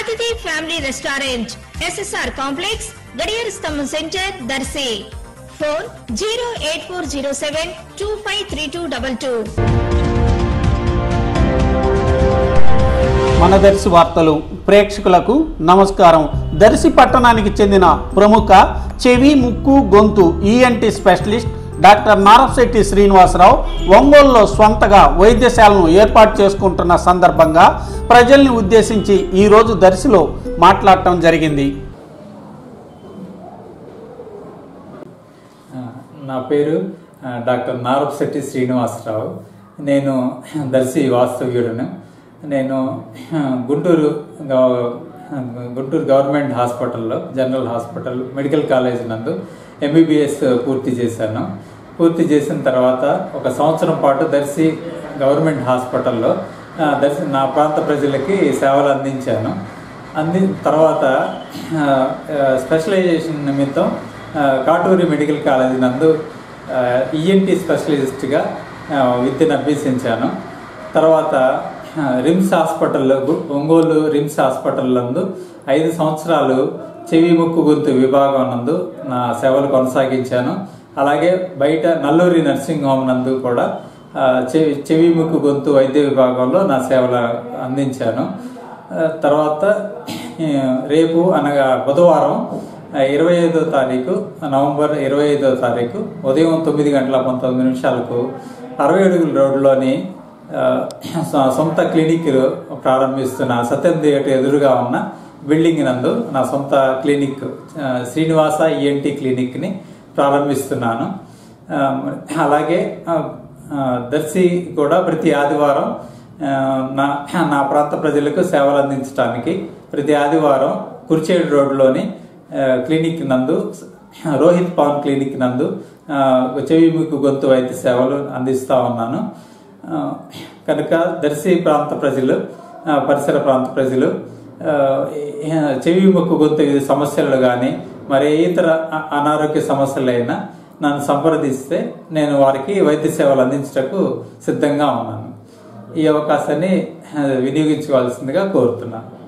అతిథి family restaurant SSR complex గడియార స్తంభం center Darsi phone zero eight four zero seven two five three two double two మన దర్శి వార్తలు ప్రేక్షకులకు నమస్కారం దర్శి పట్టణానికి చెందిన ప్రముఖ చెవి ముక్కు గొంతు ENT specialist doctor Narasetti Srinivasarao ఒంగోలులో స్వంతగా వైద్యశాలను ఏర్పాటు చేసుకుంటున్న సందర్భంగా ప్రజల్ని ఉద్దేశించి ఈరోజు దర్శిలో మాట్లాడటం జరిగింది ఆ, నా పేరు ఆ, డాక్టర్ నారపశెట్టి శ్రీనివాసరావు నేను దర్శి వాస్తవ్యుడను నేను ఆ, గుంటూరు గవ- గుంటూరు గవర్నమెంట్ హాస్పిటల్లో జనరల్ హాస్పిటల్ మెడికల్ కాలేజ్ నందు ఎంబీబీఎస్ పూర్తి చేశాను పూర్తి చేసిన తర్వాత ఒక సంవత్సరం పాటు దర్శి గవర్నమెంట్ హాస్పిటల్లో ఆ, దర్శి నా ప్రాంత ప్రజలకి సేవలు అందించాను అంది తర్వాత ఆ, ఆ, స్పెషలైజేషన్ నిమిత్తం ఆ, కాటూరి మెడికల్ కాలేజ్ నందు ఈఎన్టీ స్పెషలిస్ట్గా ఆ, విద్యను అభ్యసించాను తర్వాత ఆ, రిమ్స్ హాస్పిటల్లో గు- ఒంగోలు రిమ్స్ హాస్పిటల్ నందు ఐదు సంవత్సరాలు చెవి ముక్కు గొంతు విభాగం నందు నా సేవలు కొనసాగించాను అలాగే బయట నల్లూరి నర్సింగ్ హోమ్ నందు కూడా ఆ, చెవి చెవి ముక్కు గొంతు వైద్య విభాగంలో నా సేవలు అందించాను ఆ, తర్వాత ఆ, రేపు అనగా బుధవారం ఇరవై ఐదో తారీఖు నవంబర్ ఇరవై ఐదో తారీఖు ఉదయం తొమ్మిది గంటల పంతొమ్మిది నిమిషాలకు అరవై అడుగుల రోడ్లోని ఆ, సొ- సొంత క్లినిక్ ప్రారంభిస్తున్న సత్యం థియేటర్ ఎదురుగా ఉన్న బిల్డింగ్ నందు నా సొంత క్లినిక్ ఆ, శ్రీనివాస ఈఎన్టీ క్లినిక్ని ప్రారంభిస్తున్నాను ఆ, అలాగే ఆ, ఆ, దర్శి కూడా ప్రతి ఆదివారం ఆ, నా నా ప్రాంత ప్రజలకు సేవలు అందించడానికి ప్రతి ఆదివారం కుర్చేడు రోడ్లోని ఆ, క్లినిక్ నందు రోహిత్ పవన్ క్లినిక్ నందు ఆ, చెవి ముక్కు గొంతు వైద్య సేవలు అందిస్తా ఉన్నాను ఆ, కనుక దర్శి ప్రాంత ప్రజలు ఆ, పరిసర ప్రాంత ప్రజలు ఆ, చెవి ముక్కు గొంతు సమస్యలు కానీ మరి ఏ ఇతర అ- అనారోగ్య సమస్యలైనా నన్ను సంప్రదిస్తే నేను వారికి వైద్య సేవలు అందించటకు సిద్ధంగా ఉన్నాను ఈ అవకాశాన్ని ఆ, వినియోగించుకోవాల్సిందిగా కోరుతున్నాను